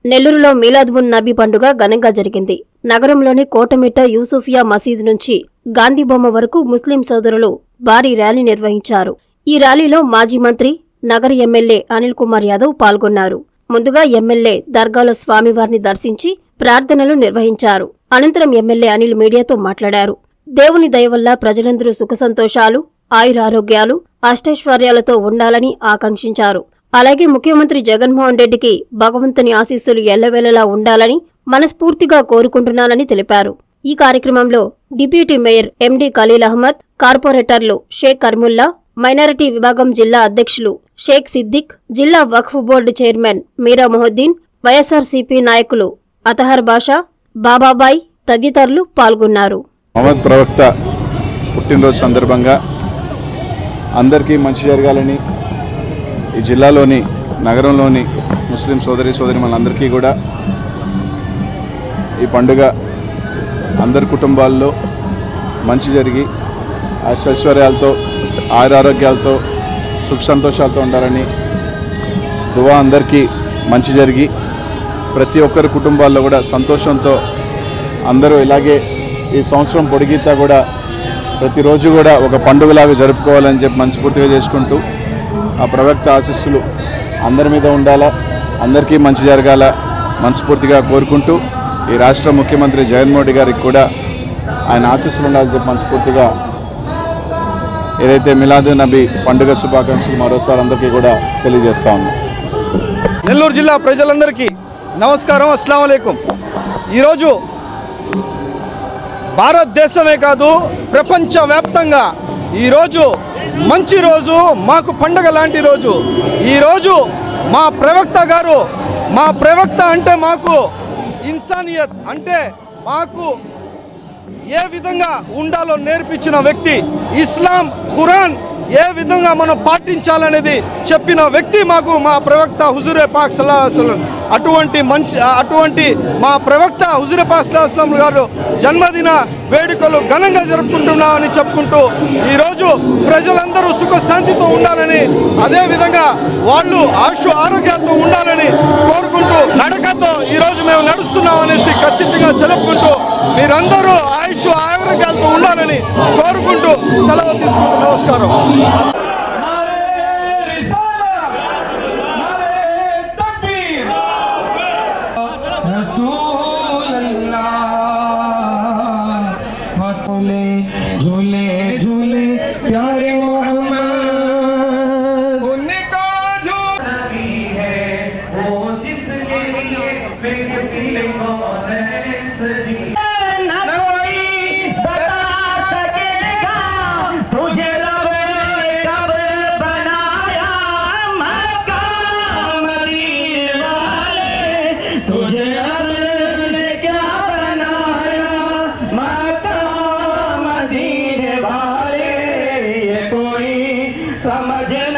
నెల్లూరులో మీలాద్ ఉన్ నబీ పండుగ ఘనంగా జరిగింది నగరంలోని కోటమిట్ట యూసుఫియా మసీదు నుంచి గాంధీ బొమ్మ వరకు ముస్లిం సోదరులు భారీ ర్యాలీ నిర్వహించారు ఈ ర్యాలీలో మాజీ మంత్రి నగర ఎమ్మెల్యే అనిల్ కుమార్ యాదవ్ పాల్గొన్నారు ముందుగా ఎమ్మెల్యే దర్గాలో స్వామివారిని దర్శించి ప్రార్థనలు నిర్వహించారు అనంతరం ఎమ్మెల్యే అనిల్ మీడియాతో మాట్లాడారు దేవుని దయ వల్ల ప్రజలందరూ సుఖ సంతోషాలు ఆయురారోగ్యాలు అష్టైశ్వర్యాలతో ఉండాలని ఆకాంక్షించారు అలాగే ముఖ్యమంత్రి జగన్మోహన్ రెడ్డికి భగవంతుని ఆశీస్సులు ఎల్లవేళలా ఉండాలని మనస్ఫూర్తిగా కోరుకుంటున్నానని తెలిపారు ఈ కార్యక్రమంలో deputy mayor MD Khaleel Ahmed కార్పొరేటర్లు షేక్ కర్ముల్లా మైనారిటీ విభాగం జిల్లా అధ్యక్షులు షేక్ సిద్దిక్ జిల్లా Waqf board chairman Meera Mohiddin YSRCP నాయకులు అతహర్ బాషా బాబాబాయ్ తదితరులు పాల్గొన్నారు మహమ్మద్ ప్రవక్త పుట్టినరోజు సందర్భంగా అందరికీ మంచి జరగాలని ఈ జిల్లాలోని నగరంలోని ముస్లిం సోదరి సోదరి మనందరికీ కూడా ఈ పండుగ అందరి కుటుంబాల్లో మంచి జరిగి ఐశ్వర్యాలతో ఆయురారోగ్యాలతో సుఖ సంతోషాలతో ఉండాలని దువా అందరికీ మంచి జరిగి ప్రతి ఒక్కరి కుటుంబాల్లో కూడా సంతోషంతో అందరూ ఇలాగే ఈ సంవత్సరం పొడిగితా కూడా ప్రతిరోజు కూడా ఒక పండుగలాగా జరుపుకోవాలని చెప్పి మనస్ఫూర్తిగా చేసుకుంటూ ఆ ప్రవక్త ఆశీస్సులు అందరి మీద ఉండాలా అందరికీ మంచి జరగాల మనస్ఫూర్తిగా కోరుకుంటూ ఈ రాష్ట్ర ముఖ్యమంత్రి జగన్మోహన్ రెడ్డి గారికి కూడా ఆయన ఆశీస్సులు ఉండాలని చెప్పి మనస్ఫూర్తిగా ఏదైతే మిలాదు నబీ పండుగ శుభాకాంక్షలు మరోసారి అందరికీ కూడా తెలియజేస్తా ఉన్నాం నెల్లూరు జిల్లా ప్రజలందరికీ నమస్కారం అస్సలం అయికం ఈరోజు భారతదేశమే కాదు ప్రపంచవ్యాప్తంగా ఈరోజు మంచి రోజు మాకు పండగ లాంటి రోజు ఈరోజు మా ప్రవక్త గారు మా ప్రవక్త అంటే మాకు ఇన్సానియత్ అంటే మాకు ఏ విధంగా ఉండాలో నేర్పించిన వ్యక్తి ఇస్లాం ఖురాన్ ఏ విధంగా మనం పాటించాలనేది చెప్పిన వ్యక్తి మాకు మా ప్రవక్త హుజూరే పాక్ సల్లాహం అటువంటి మంచి అటువంటి మా ప్రవక్త హుజూరే పాక్ సల్లాహం గారు జన్మదిన వేడుకలు ఘనంగా జరుపుకుంటున్నామని చెప్పుకుంటూ ఈరోజు ప్రజలందరూ సుఖశాంతితో ఉండాలని అదేవిధంగా వాళ్ళు ఆశు ఆరోగ్యాలతో ఉండాలని కోరుకుంటూ నడకతో ఈరోజు మేము నడుస్తున్నాం అనేసి ఖచ్చితంగా చెప్పుకుంటూ మీరందరూ ఆయుష్ ఆరోగ్యాలతో ఉండాలని కోరుకుంటూ సెలవు తీసుకుంటూ నమస్కారం झूले झूले प्यारे मोहम्मद उनका जो है वो जिसके लिए न कोई बता सकेगा तुझे रब ने कब बनाया मक्का मदीने वाले तुझे रब ने क्या बनाया मक्का मदीने वाले ये कोई समझ